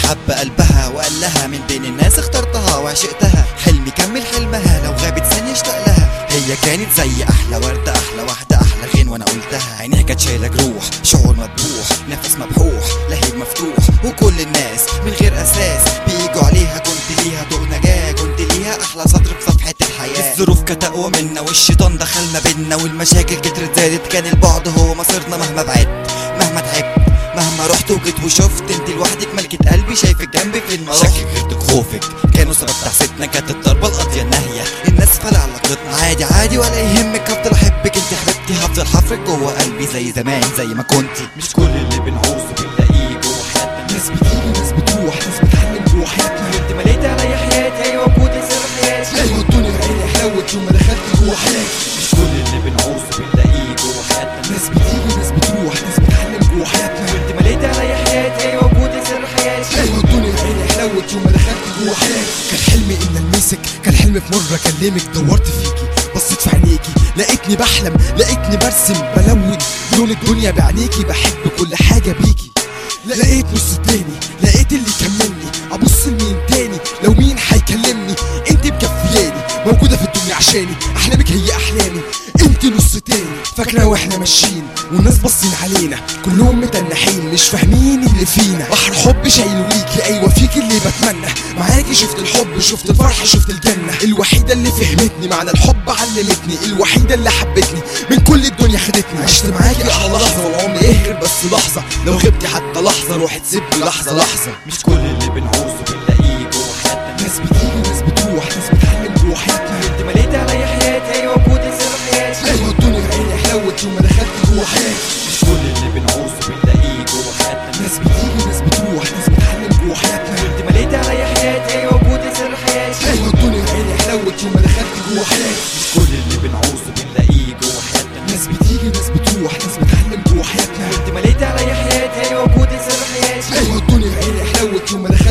حب قلبها وقال لها من بين الناس اخترتها وعشقتها حلمي كمل حلمها لو غابت ثانية اشتاق لها هي كانت زي احلى وردة احلى واحدة احلى غين وانا قلتها عينيها كانت شايلة جروح شعور مذبوح نفس مبحوح لهيب مفتوح وكل الناس من غير اساس بيجوا عليها كنت ليها ضوء نجاة كنت ليها احلى سطر في صفحة الحياة الظروف كانت اقوى منا والشيطان دخل ما بينا والمشاكل كترت زادت كان البعد هو مصيرنا مهما بعدت مهما تعبت مهما رحت وجيت وشفت انت لوحدك ملكة قلبي شايفك جنبي في المراحل شكلك غيرتك خوفك كانوا سبب تحسيتنا كانت الضربة القاضية الناهية الناس فلا علاقتنا عادي عادي ولا يهمك هفضل احبك انت حبيبتي هفضل حفرك جوه قلبي زي زمان زي ما كنتي مش كل اللي بنعوزه بنلاقيه جوه حياتنا ناس بتيجي ناس بتروح ناس بتحلم جوه حياتنا انت مليت عليا حياتي ايوه وجود سر حياتي ايوه الدنيا عيني حلوت يوم ما دخلت جوه حياتي مش كل اللي بنعوزه بنلاقيه جوه حياتنا ناس بتيجي ناس بتروح ناس بتحلم جوه حياتنا انت مليت عليا حياتي ايوه وجود سر حياتي ايوه الدنيا عيني حلوت يوم ما دخلت جوه حياتي كان حلمي ان المسك كان حلم في مره اكلمك دورت فيكي بصيت في عينيكي لقيتني بحلم لقيتني برسم بلون لون الدنيا بعينيكي بحب كل حاجه بيكي لقيت نص التاني لقيت اللي يكملني ابص لمين تاني لو مين هيكلمني انت مكفياني موجوده في الدنيا عشاني احلامك هي احلامي انت نص تاني فاكره واحنا ماشيين والناس باصين علينا كلهم متنحين مش فاهمين اللي فينا بحر حب شايله ليكي ايوه فيك اللي بتمنى معاكي شفت الحب شفت الفرحه شفت الجنه الوحيده اللي فهمتني معنى الحب علمتني الوحيده اللي حبتني من كل الدنيا خدتني عشت معاكي احلى لحظه والعمر يهرب بس لحظه لو غبتي حتى لحظه روحي تسيبني لحظه لحظه مش كل اللي بنعوزه بنلاقيه جوه حياتنا ناس بتيجي ناس بتروح ناس بتحلم جوه حياتنا انت مليت عليا حياتي ايوه وجود سر حياتي ايوه الدنيا عيني حلوت يوم ما دخلت جوه حياتي مش كل اللي بنعوزه بنلاقيه جوه حياتنا ناس بتيجي ناس بتروح ناس بتحلم جوه حياتنا انت مليت عليا حياتي ايوه وجود سر حياتي ايوه الدنيا عيني حلوت يوم ما دخلت جوه حياتي مش كل اللي بنعوزه بنلاقيه جوه حياتنا ناس بتيجي ناس بتروح ناس بتحلم جوه حياتنا انت مليت عليا حياتي ايوه وجود سر حياتي ايوه الدنيا عيني حلوت يوم ما دخلت